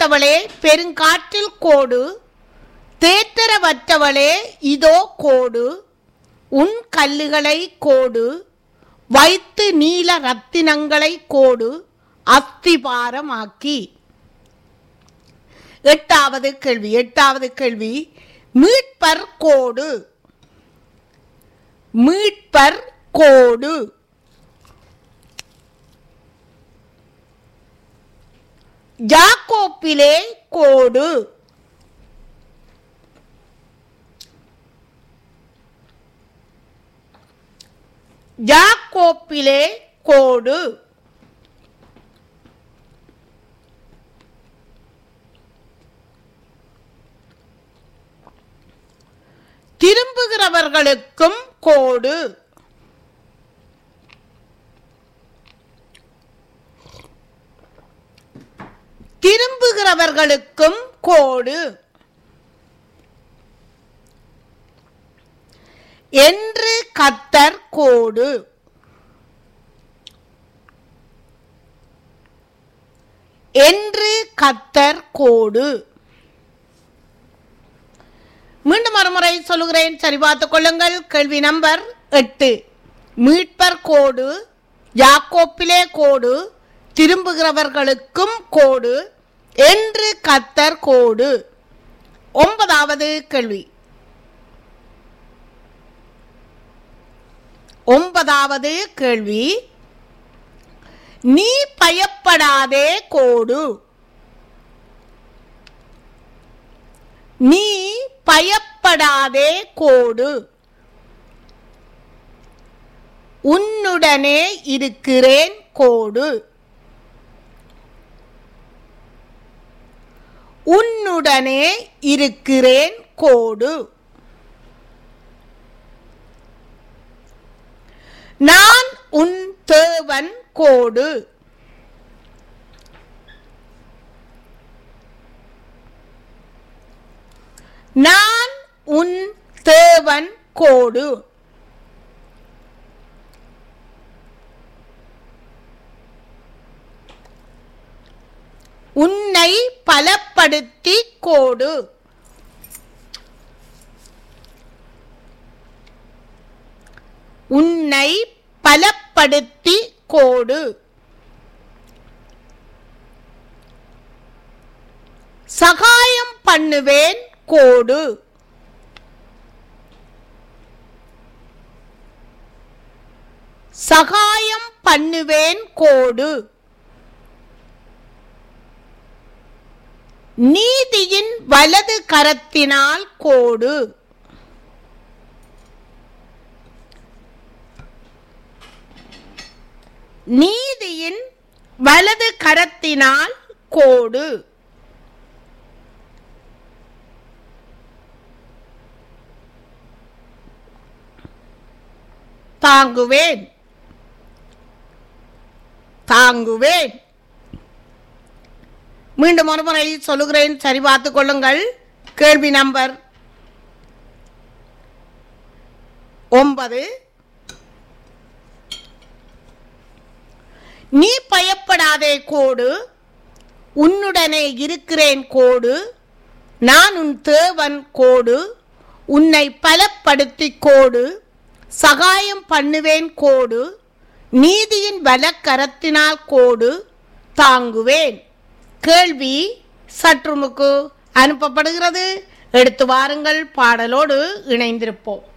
பட்டவளே பெருங்காற்றில் கோடு தேற்றரவற்றவளே இதோ கோடு உன் கல்லுகளை கோடு வைத்து நீல ரத்தினங்களை கோடு அஸ்திபாரமாக்கி எட்டாவது கேள்வி எட்டாவது கேள்வி மீட்பர் கோடு மீட்பர் கோடு ஜாக்கோப்பிலே கோடு ஜாக்கோப்பிலே கோடு திரும்புகிறவர்களுக்கும் கோடு திரும்புகிறவர்களுக்கும் கோடு என்று கத்தர் கோடு என்று கத்தர் கோடு மீண்டும் மறுமுறை சொல்லுகிறேன் சரி பார்த்துக் கொள்ளுங்கள் கேள்வி நம்பர் எட்டு மீட்பர் கோடு யாக்கோப்பிலே கோடு திரும்புகிறவர்களுக்கும் கோடு என்று கத்தர் கோடு ஒன்பதாவது கேள்வி ஒன்பதாவது கேள்வி நீ பயப்படாதே கோடு நீ பயப்படாதே கோடு உன்னுடனே இருக்கிறேன் கோடு உன்னுடனே இருக்கிறேன் கோடு நான் உன் தேவன் கோடு நான் உன் தேவன் கோடு உன்னை பலப்படுத்தி கோடு உன்னை பலப்படுத்தி கோடு சகாயம் பண்ணுவேன் கோடு சகாயம் பண்ணுவேன் கோடு நீதியின் வலது கரத்தினால் கோடு நீதியின் வலது கரத்தினால் கோடு தாங்குவேன் தாங்குவேன் மீண்டும் ஒரு முறை சொல்லுகிறேன் சரி பார்த்துக் கொள்ளுங்கள் கேள்வி நம்பர் ஒன்பது நீ பயப்படாதே கோடு உன்னுடனே இருக்கிறேன் கோடு நான் உன் தேவன் கோடு உன்னை பலப்படுத்தி கோடு சகாயம் பண்ணுவேன் கோடு நீதியின் வலக்கரத்தினால் கோடு தாங்குவேன் கேள்வி சற்றுமுக்கு அனுப்பப்படுகிறது எடுத்து வாருங்கள் பாடலோடு இணைந்திருப்போம்